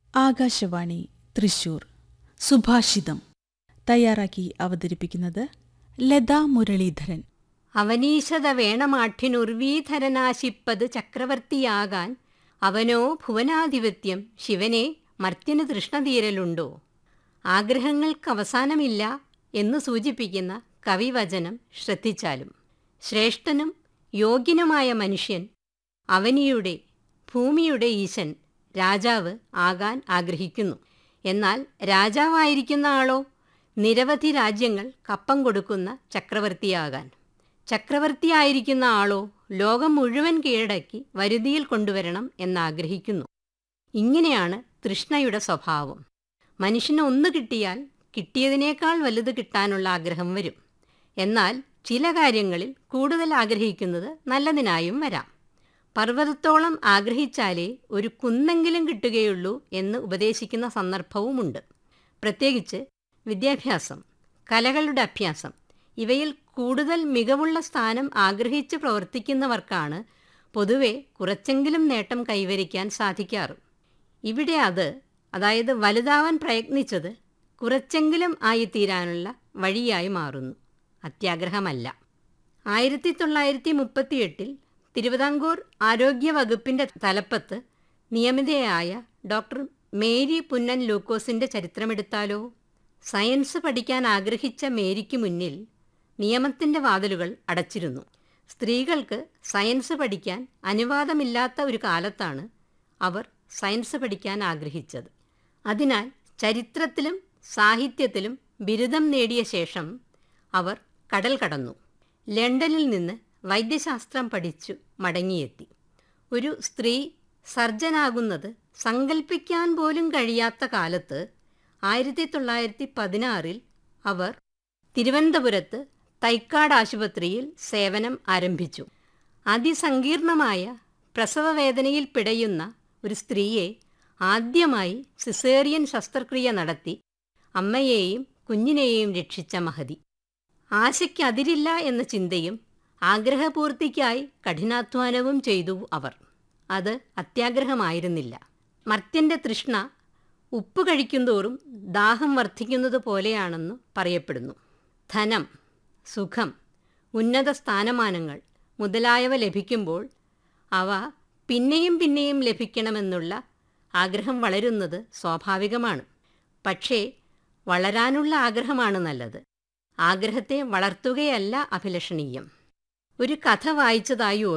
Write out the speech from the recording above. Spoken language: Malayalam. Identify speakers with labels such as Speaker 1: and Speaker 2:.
Speaker 1: ആകാശവാണി തൃശൂർ സുഭാഷിതം തയ്യാറാക്കി അവതരിപ്പിക്കുന്നത് ലതാ മുരളീധരൻ
Speaker 2: അവനീശത വേണമാഠ്യനുർവീധരനാശിപ്പത് ചക്രവർത്തിയാകാൻ അവനോ ഭുവനാധിപത്യം ശിവനെ മർത്യന് തൃഷ്ണതീരലുണ്ടോ ആഗ്രഹങ്ങൾക്ക് അവസാനമില്ല എന്ന് സൂചിപ്പിക്കുന്ന കവിവചനം ശ്രദ്ധിച്ചാലും ശ്രേഷ്ഠനും യോഗ്യനുമായ മനുഷ്യൻ അവനിയുടെ ഭൂമിയുടെ ഈശൻ രാജാവ് ആകാൻ ആഗ്രഹിക്കുന്നു എന്നാൽ രാജാവായിരിക്കുന്ന ആളോ നിരവധി രാജ്യങ്ങൾ കപ്പം കൊടുക്കുന്ന ചക്രവർത്തിയാകാൻ ചക്രവർത്തിയായിരിക്കുന്ന ആളോ ലോകം മുഴുവൻ കീഴടക്കി വരുതിയിൽ കൊണ്ടുവരണം എന്നാഗ്രഹിക്കുന്നു ഇങ്ങനെയാണ് തൃഷ്ണയുടെ സ്വഭാവം മനുഷ്യന് ഒന്ന് കിട്ടിയാൽ കിട്ടിയതിനേക്കാൾ വലുത് കിട്ടാനുള്ള ആഗ്രഹം വരും എന്നാൽ ചില കാര്യങ്ങളിൽ കൂടുതൽ ആഗ്രഹിക്കുന്നത് നല്ലതിനായും വരാം പർവ്വതത്തോളം ആഗ്രഹിച്ചാലേ ഒരു കുന്നെങ്കിലും കിട്ടുകയുള്ളൂ എന്ന് ഉപദേശിക്കുന്ന സന്ദർഭവുമുണ്ട് പ്രത്യേകിച്ച് വിദ്യാഭ്യാസം കലകളുടെ അഭ്യാസം ഇവയിൽ കൂടുതൽ മികവുള്ള സ്ഥാനം ആഗ്രഹിച്ച് പ്രവർത്തിക്കുന്നവർക്കാണ് പൊതുവെ കുറച്ചെങ്കിലും നേട്ടം കൈവരിക്കാൻ സാധിക്കാറ് ഇവിടെ അത് അതായത് വലുതാവാൻ പ്രയത്നിച്ചത് കുറച്ചെങ്കിലും ആയിത്തീരാനുള്ള വഴിയായി മാറുന്നു അത്യാഗ്രഹമല്ല ആയിരത്തി തൊള്ളായിരത്തി മുപ്പത്തിയെട്ടിൽ തിരുവിതാംകൂർ ആരോഗ്യ വകുപ്പിൻ്റെ തലപ്പത്ത് നിയമിതയായ ഡോക്ടർ മേരി പുന്നൻ ലൂക്കോസിൻ്റെ ചരിത്രമെടുത്താലോ സയൻസ് പഠിക്കാൻ ആഗ്രഹിച്ച മേരിക്ക് മുന്നിൽ നിയമത്തിൻ്റെ വാതിലുകൾ അടച്ചിരുന്നു സ്ത്രീകൾക്ക് സയൻസ് പഠിക്കാൻ അനുവാദമില്ലാത്ത ഒരു കാലത്താണ് അവർ സയൻസ് പഠിക്കാൻ ആഗ്രഹിച്ചത് അതിനാൽ ചരിത്രത്തിലും സാഹിത്യത്തിലും ബിരുദം നേടിയ ശേഷം അവർ കടൽ കടന്നു ലണ്ടനിൽ നിന്ന് വൈദ്യശാസ്ത്രം പഠിച്ചു മടങ്ങിയെത്തി ഒരു സ്ത്രീ സർജനാകുന്നത് സങ്കല്പിക്കാൻ പോലും കഴിയാത്ത കാലത്ത് ആയിരത്തി തൊള്ളായിരത്തി പതിനാറിൽ അവർ തിരുവനന്തപുരത്ത് തൈക്കാട് ആശുപത്രിയിൽ സേവനം ആരംഭിച്ചു അതിസങ്കീർണമായ പ്രസവവേദനയിൽ പിടയുന്ന ഒരു സ്ത്രീയെ ആദ്യമായി സിസേറിയൻ ശസ്ത്രക്രിയ നടത്തി അമ്മയെയും കുഞ്ഞിനെയും രക്ഷിച്ച മഹതി ആശയ്ക്കതിരില്ല എന്ന ചിന്തയും ആഗ്രഹപൂർത്തിക്കായി കഠിനാധ്വാനവും ചെയ്തു അവർ അത് അത്യാഗ്രഹമായിരുന്നില്ല മർത്യൻ്റെ തൃഷ്ണ ഉപ്പ് കഴിക്കുന്തോറും ദാഹം വർദ്ധിക്കുന്നത് പോലെയാണെന്ന് പറയപ്പെടുന്നു ധനം സുഖം ഉന്നത സ്ഥാനമാനങ്ങൾ മുതലായവ ലഭിക്കുമ്പോൾ അവ പിന്നെയും പിന്നെയും ലഭിക്കണമെന്നുള്ള ആഗ്രഹം വളരുന്നത് സ്വാഭാവികമാണ് പക്ഷേ വളരാനുള്ള ആഗ്രഹമാണ് നല്ലത് ആഗ്രഹത്തെ വളർത്തുകയല്ല അഭിലഷണീയം ഒരു കഥ വായിച്ചതായി